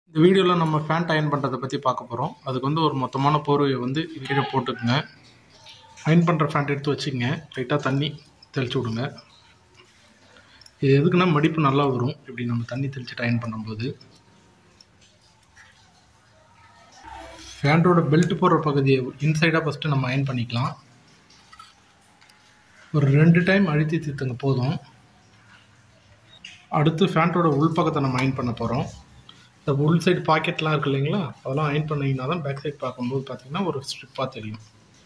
இந்த வீடியோவில் நம்ம ஃபேண்ட் அயன் பண்ணுறதை பற்றி பார்க்க போகிறோம் அதுக்கு வந்து ஒரு மொத்தமான போர்வையை வந்து இது கீழே போட்டுக்குங்க அயன் பண்ணுற ஃபேண்ட் எடுத்து வச்சுக்கங்க லைட்டாக தண்ணி தெளிச்சு விடுங்க இது எதுக்குன்னா மடிப்பு நல்லா வரும் இப்படி நம்ம தண்ணி தெளிச்சுட்டு அயன் பண்ணும்போது ஃபேண்டோட பெல்ட் போடுற பகுதியை இன்சைடாக ஃபஸ்ட்டு நம்ம அயன் பண்ணிக்கலாம் ஒரு ரெண்டு டைம் அழுத்தி தீர்த்துங்க போதும் அடுத்து ஃபேண்ட்டோட உள்பக்கத்தை நம்ம அயன் பண்ண போகிறோம் இந்த உள் சைடு பாக்கெட்லாம் இருக்கு இல்லைங்களா அதெல்லாம் அயன் பண்ணிங்கன்னா தான் பேக் சைடு பார்க்கும்போது பார்த்தீங்கன்னா ஒரு ஸ்ட்ரிப்பாக தெரியும்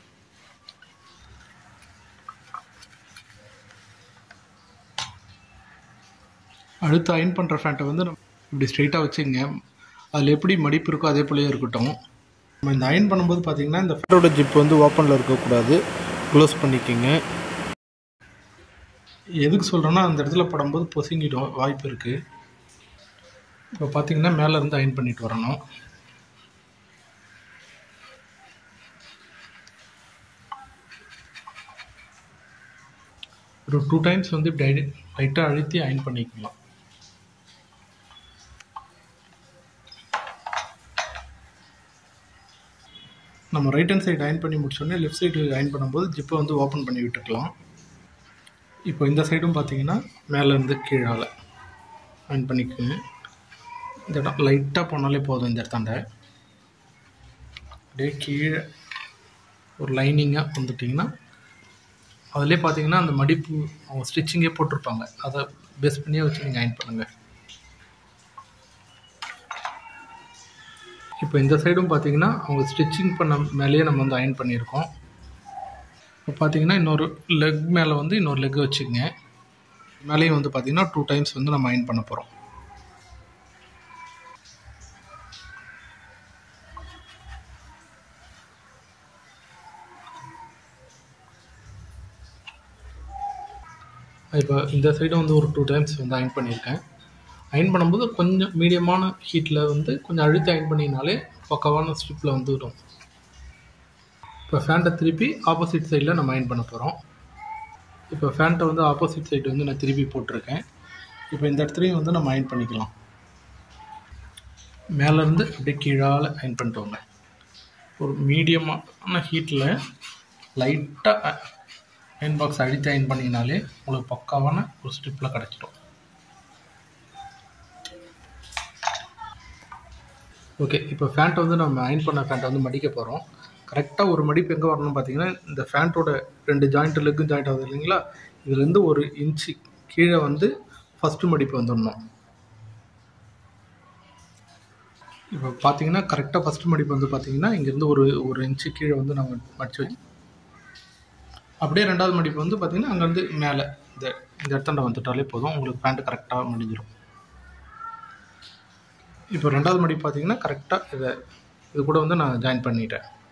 அடுத்து அயன் பண்ணுற ஃபேண்ட்டை வந்து நம்ம இப்படி ஸ்ட்ரைட்டாக வச்சுங்க அதில் எப்படி மடிப்பு இருக்கோ அதே போலயே இருக்கட்டும் நம்ம இந்த அயன் பண்ணும்போது பார்த்தீங்கன்னா இந்த ஃபேண்டோட ஜிப் வந்து ஓப்பனில் இருக்கக்கூடாது க்ளோஸ் பண்ணிக்கோங்க எதுக்கு சொல்கிறேன்னா அந்த இடத்துல படும்போது பொசுங்கிடும் வாய்ப்பு இருக்குது இப்போ பார்த்தீங்கன்னா மேலே இருந்து அயன் பண்ணிட்டு வரணும் ஒரு டூ டைம்ஸ் வந்து இப்படி அடி லைட்டாக அழுத்தி அயன் பண்ணிக்கலாம் நம்ம ரைட் ஹேண்ட் சைடு அயன் பண்ணி முடிச்சோடனே லெஃப்ட் சைடு அயன் பண்ணும்போது ஜிப்பை வந்து ஓப்பன் பண்ணி விட்டுக்கலாம் இப்போ இந்த சைடும் பார்த்தீங்கன்னா மேலேருந்து கீழால் அயன் பண்ணிக்கோங்க இந்த இடம் லைட்டாக போனாலே போதும் இந்த இடத்தாண்ட அப்படியே கீழே ஒரு லைனிங்காக வந்துட்டிங்கன்னா அதிலே பார்த்தீங்கன்னா அந்த மடிப்பு அவங்க ஸ்டிச்சிங்கே போட்டிருப்பாங்க அதை பேஸ் பண்ணியே வச்சு நீங்கள் அயன் பண்ணுங்கள் இப்போ இந்த சைடும் பார்த்தீங்கன்னா அவங்க ஸ்டிச்சிங் பண்ண மேலேயே நம்ம வந்து அயன் பண்ணியிருக்கோம் இப்போ பார்த்தீங்கன்னா இன்னொரு லெக் மேலே வந்து இன்னொரு லெக் வச்சுக்கோங்க மேலேயும் வந்து பார்த்தீங்கன்னா டூ டைம்ஸ் வந்து நம்ம அயன் பண்ண போகிறோம் இப்போ இந்த சைடும் வந்து ஒரு டூ டைம்ஸ் வந்து அயன் பண்ணியிருக்கேன் அயன் பண்ணும்போது கொஞ்சம் மீடியமான ஹீட்டில் வந்து கொஞ்சம் அழுத்தி அயன் பண்ணினாலே பக்கவான ஸ்ட்ரிப்பில் வந்து வரும் இப்போ ஃபேண்ட்டை திருப்பி ஆப்போசிட் சைடில் நம்ம அயன் பண்ண போகிறோம் இப்போ ஃபேண்ட்டை வந்து ஆப்போசிட் சைடு வந்து நான் திருப்பி போட்டிருக்கேன் இப்போ இந்த இடத்துலையும் வந்து நம்ம அயன் பண்ணிக்கலாம் மேலேருந்து அப்படியே கீழால் அயன் பண்ணிட்டு வாங்க ஒரு மீடியமான ஹீட்டில் லைட்டாக அயன் பாக்ஸ் அழுத்தி அயன் பண்ணிங்கனாலே உங்களுக்கு பக்காவான ஒரு ஸ்ட்ரிப்பில் கிடச்சிடும் ஓகே இப்போ ஃபேண்ட்டை வந்து நம்ம அயன் பண்ண ஃபேண்ட்டை வந்து மடிக்க போகிறோம் கரெக்டாக ஒரு மடிப்பு எங்கே வரணும்னு பார்த்தீங்கன்னா இந்த ஃபேண்ட்டோட ரெண்டு ஜாயிண்ட் லெக்கும் ஜாயிண்ட் ஆகுது இல்லைங்களா இதுலேருந்து ஒரு இன்ச்சு கீழே வந்து ஃபஸ்ட்டு மடிப்பு வந்துடணும் இப்போ பார்த்தீங்கன்னா கரெக்டாக ஃபஸ்ட்டு மடிப்பு வந்து பார்த்தீங்கன்னா இங்கேருந்து ஒரு ஒரு இன்ச்சு கீழே வந்து நம்ம மடிச்சு வச்சு அப்படியே ரெண்டாவது மடிப்பு வந்து பார்த்தீங்கன்னா அங்கேருந்து மேலே இந்த இந்த இடத்தாண்ட வந்துட்டாலே போதும் உங்களுக்கு பேண்ட்டு கரெக்டாக முடிஞ்சிடும் இப்போ ரெண்டாவது மடிப்பு பார்த்தீங்கன்னா கரெக்டாக இதை இது கூட வந்து நான் ஜாயின் பண்ணிட்டேன்